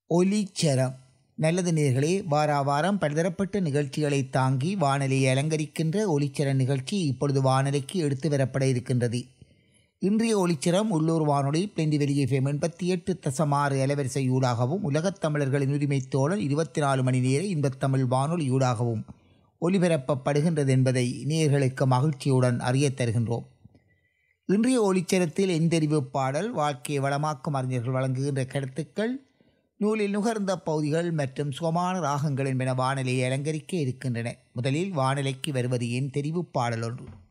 ஒலிச்சரம் நல்லது நேர்களே வாரா வாரம் பலதரப்பட்ட நிகழ்ச்சிகளை தாங்கி வானொலியை அலங்கரிக்கின்ற ஒளிச்சர நிகழ்ச்சி இப்பொழுது வானொலிக்கு எடுத்து வரப்பட இருக்கின்றது இன்றைய ஒளிச்சரம் உள்ளூர் வானொலி பிளெண்டி வெளியே ஃபேம் எண்பத்தி எட்டு தசமாறு அலைவரிசை ஊடாகவும் உலகத் தமிழர்களின் உரிமை தோழன் இருபத்தி நாலு மணி நேர இன்பத்தமிழ் வானொலி ஊடாகவும் ஒலிபரப்பப்படுகின்றது என்பதை நேயர்களுக்கு மகிழ்ச்சியுடன் அறியத் தருகின்றோம் இன்றைய ஒளிச்சரத்தில் எந்தெரிவு பாடல் வாழ்க்கையை வளமாக்கும் அறிஞர்கள் வழங்குகின்ற கருத்துக்கள் நூலில் நுகர்ந்த பகுதிகள் மற்றும் சுகமான ராகங்கள் என்பன வானிலையை அலங்கரிக்க இருக்கின்றன முதலில் வானிலைக்கு வருவது என் தெரிவு பாடல் ஒன்று